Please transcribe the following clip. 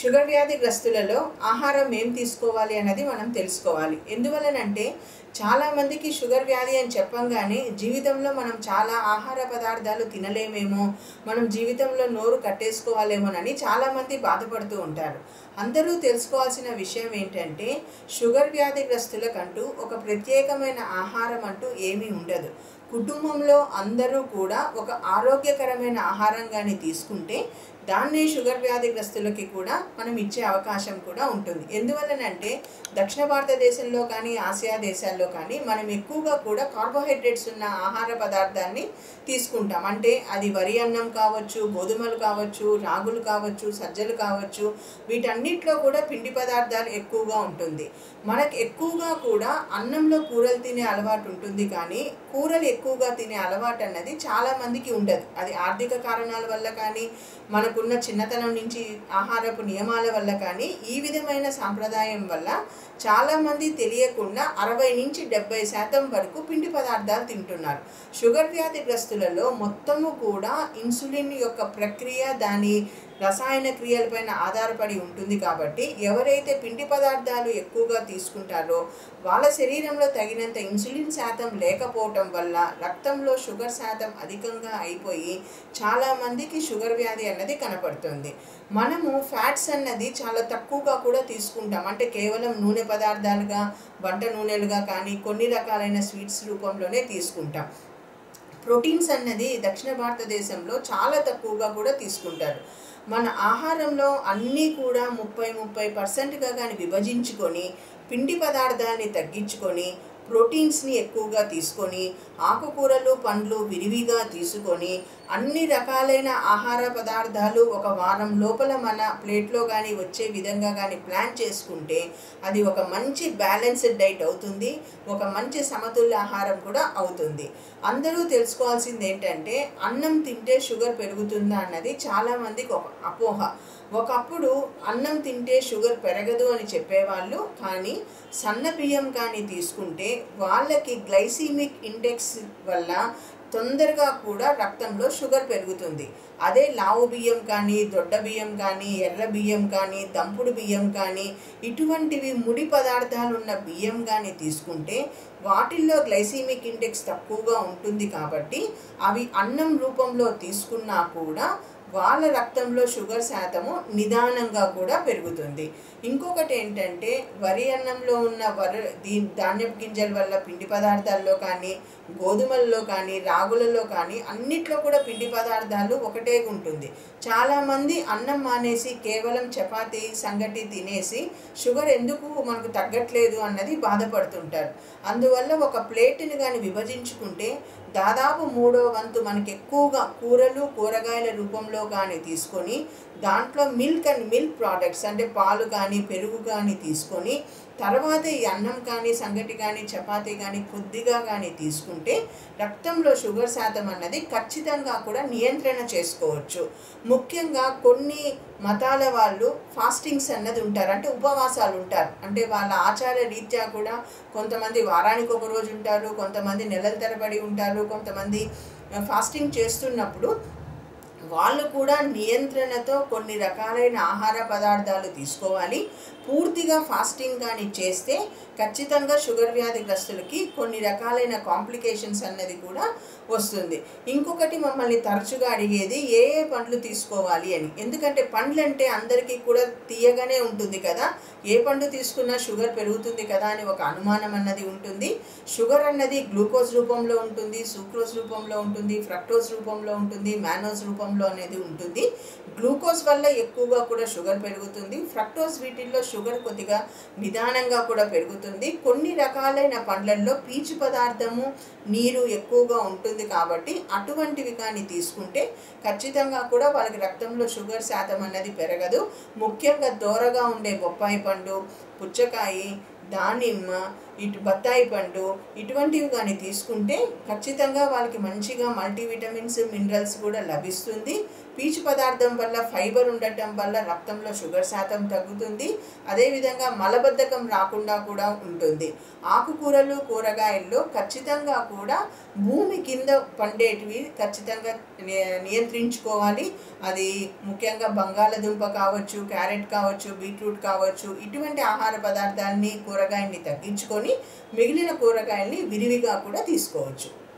sugar వ్యాధిగ్రస్తులలో ఆహారం ఏం తీసుకోవాలి అన్నది మనం తెలుసుకోవాలి ఎందువలనంటే చాలామందికి షుగర్ వ్యాధి అని చెప్పంగానే జీవితంలో మనం చాలా ఆహార పదార్థాలు తినలేమేమో మనం జీవితంలో నోరు కట్టేసుకోవాలేమోనని చాలామంది బాధపడుతూ ఉంటారు అందరూ తెలుసుకోవాల్సిన విషయం ఏంటంటే షుగర్ వ్యాధిగ్రస్తులకంటూ ఒక ప్రత్యేకమైన ఆహారం అంటూ ఏమీ ఉండదు కుటుంబంలో అందరూ కూడా ఒక ఆరోగ్యకరమైన ఆహారం కానీ తీసుకుంటే దాన్నే షుగర్ వ్యాధిగ్రస్తులకి కూడా మనం ఇచ్చే అవకాశం కూడా ఉంటుంది ఎందువలనంటే దక్షిణ భారతదేశంలో కానీ ఆసియా దేశాల్లో కానీ మనం ఎక్కువగా కూడా కార్బోహైడ్రేట్స్ ఉన్న ఆహార పదార్థాన్ని తీసుకుంటాం అంటే అది వరి అన్నం కావచ్చు గోధుమలు కావచ్చు రాగులు కావచ్చు సజ్జలు కావచ్చు వీటన్నిటిలో కూడా పిండి పదార్థాలు ఎక్కువగా ఉంటుంది మనకు ఎక్కువగా కూడా అన్నంలో కూరలు తినే అలవాటు ఉంటుంది కానీ కూరలు ఎక్కువగా తినే అలవాటు అన్నది చాలా మందికి ఉండదు అది ఆర్థిక కారణాల వల్ల కానీ మనకున్న చిన్నతనం నుంచి ఆహారపు నియమాల వల్ల కానీ ఈ విధమైన సాంప్రదాయం వల్ల చాలామంది తెలియకుండా అరవై నుంచి డెబ్బై శాతం వరకు పిండి పదార్థాలు తింటున్నారు షుగర్ వ్యాధిగ్రస్తులలో మొత్తము కూడా ఇన్సులిన్ యొక్క ప్రక్రియ దాని రసాయన క్రియలపైన ఆధారపడి ఉంటుంది కాబట్టి ఎవరైతే పిండి పదార్థాలు ఎక్కువగా తీసుకుంటారో వాళ్ళ శరీరంలో తగినంత ఇన్సులిన్ శాతం లేకపోవటం వల్ల రక్తంలో షుగర్ శాతం అధికంగా అయిపోయి చాలామందికి షుగర్ వ్యాధి అన్నది కనపడుతుంది మనము ఫ్యాట్స్ అన్నది చాలా తక్కువగా కూడా తీసుకుంటాం అంటే కేవలం నూనె పదార్థాలుగా వంట నూనెలుగా కానీ కొన్ని రకాలైన స్వీట్స్ రూపంలోనే తీసుకుంటాం ప్రోటీన్స్ అన్నది దక్షిణ భారతదేశంలో చాలా తక్కువగా కూడా తీసుకుంటారు మన ఆహారంలో అన్నీ కూడా ముప్పై ముప్పై పర్సెంట్గా కానీ విభజించుకొని పిండి పదార్థాన్ని తగ్గించుకొని ప్రోటీన్స్ని ఎక్కువగా తీసుకొని ఆకుకూరలు పండ్లు విరివిగా తీసుకొని అన్ని రకాలైన ఆహార పదార్థాలు ఒక వారం లోపల మన ప్లేట్లో కానీ వచ్చే విధంగా కానీ ప్లాన్ చేసుకుంటే అది ఒక మంచి బ్యాలెన్స్డ్ డైట్ అవుతుంది ఒక మంచి సమతుల్య ఆహారం కూడా అవుతుంది అందరూ తెలుసుకోవాల్సింది ఏంటంటే అన్నం తింటే షుగర్ పెరుగుతుందా అన్నది చాలామందికి ఒక అపోహ ఒకప్పుడు అన్నం తింటే షుగర్ పెరగదు అని చెప్పేవాళ్ళు కానీ సన్న బియ్యం కానీ తీసుకుంటే వాళ్ళకి గ్లైసీమిక్ ఇండెక్స్ వల్ల తొందరగా కూడా రక్తంలో షుగర్ పెరుగుతుంది అదే లావు బియ్యం కానీ దొడ్డ బియ్యం కానీ ఎర్ర బియ్యం కానీ దంపుడు బియ్యం కానీ ఇటువంటివి ముడి పదార్థాలు ఉన్న బియ్యం కానీ తీసుకుంటే వాటిల్లో గ్లైసీమిక్ ఇండెక్స్ తక్కువగా ఉంటుంది కాబట్టి అవి అన్నం రూపంలో తీసుకున్నా కూడా వాళ్ళ రక్తంలో షుగర్ శాతము నిదానంగా కూడా పెరుగుతుంది ఇంకొకటి ఏంటంటే వరి అన్నంలో ఉన్న వరి దీ ధాన్యపు గింజల వల్ల పిండి పదార్థాల్లో కానీ గోధుమల్లో కానీ రాగులలో కానీ అన్నిట్లో కూడా పిండి పదార్థాలు ఒకటే ఉంటుంది చాలామంది అన్నం మానేసి కేవలం చపాతీ సంగటి తినేసి షుగర్ ఎందుకు మనకు తగ్గట్లేదు అన్నది బాధపడుతుంటారు అందువల్ల ఒక ప్లేట్ని కానీ విభజించుకుంటే దాదాపు మూడో వంతు మనకి ఎక్కువగా కూరలు కూరగాయల రూపంలో కానీ తీసుకొని దాంట్లో మిల్క్ అండ్ మిల్క్ ప్రోడక్ట్స్ అంటే పాలు కానీ పెరుగు కానీ తీసుకొని తర్వాత ఈ అన్నం కానీ సంగటి కానీ చపాతీ కానీ కొద్దిగా కానీ తీసుకుంటే రక్తంలో షుగర్ శాతం అన్నది ఖచ్చితంగా కూడా నియంత్రణ చేసుకోవచ్చు ముఖ్యంగా కొన్ని మతాల వాళ్ళు ఫాస్టింగ్స్ అన్నది ఉంటారు అంటే ఉపవాసాలు ఉంటారు అంటే వాళ్ళ ఆచార రీత్యా కూడా కొంతమంది వారానికి ఒక రోజు ఉంటారు కొంతమంది నెలల తరబడి ఉంటారు కొంతమంది ఫాస్టింగ్ చేస్తున్నప్పుడు వాళ్ళు కూడా నియంత్రణతో కొన్ని రకాలైన ఆహార పదార్థాలు తీసుకోవాలి పూర్తిగా ఫాస్టింగ్ కానీ చేస్తే ఖచ్చితంగా షుగర్ వ్యాధిగ్రస్తులకి కొన్ని రకాలైన కాంప్లికేషన్స్ అన్నది కూడా వస్తుంది ఇంకొకటి మమ్మల్ని తరచుగా అడిగేది ఏ ఏ పండ్లు తీసుకోవాలి అని ఎందుకంటే పండ్లు అంటే అందరికీ కూడా తీయగానే ఉంటుంది కదా ఏ పండు తీసుకున్నా షుగర్ పెరుగుతుంది కదా అని ఒక అనుమానం అన్నది ఉంటుంది షుగర్ అన్నది గ్లూకోజ్ రూపంలో ఉంటుంది సూక్రోజ్ రూపంలో ఉంటుంది ఫ్రక్టోజ్ రూపంలో ఉంటుంది మ్యానోజ్ రూపంలో అనేది ఉంటుంది గ్లూకోజ్ వల్ల ఎక్కువగా కూడా షుగర్ పెరుగుతుంది ఫ్రక్టోజ్ వీటిల్లో షుగర్ కొద్దిగా నిదానంగా కూడా పెరుగుతుంది కొన్ని రకాలైన పండ్లల్లో పీచు పదార్థము నీరు ఎక్కువగా ఉంటుంది కాబట్టి అటువంటివి కానీ తీసుకుంటే ఖచ్చితంగా కూడా వాళ్ళకి రక్తంలో షుగర్ శాతం అన్నది పెరగదు ముఖ్యంగా దూరగా ఉండే బొప్పాయి పండు పుచ్చకాయ దానిమ్మ ఇటు బత్తాయి పండు ఇటువంటివి కానీ తీసుకుంటే ఖచ్చితంగా వాళ్ళకి మంచిగా మల్టీవిటమిన్స్ మినరల్స్ కూడా లభిస్తుంది పీచు పదార్థం వల్ల ఫైబర్ ఉండటం వల్ల రక్తంలో షుగర్ శాతం తగ్గుతుంది అదేవిధంగా మలబద్ధకం రాకుండా కూడా ఉంటుంది ఆకుకూరలు కూరగాయల్లో ఖచ్చితంగా కూడా భూమి కింద పండేటివి ఖచ్చితంగా నియ- నియంత్రించుకోవాలి అది ముఖ్యంగా బంగాళదుంప కావచ్చు క్యారెట్ కావచ్చు బీట్రూట్ కావచ్చు ఇటువంటి ఆహార పదార్థాలని కూరగాయల్ని తగ్గించుకొని మిగిలిన కూరగాయల్ని విరివిగా కూడా తీసుకోవచ్చు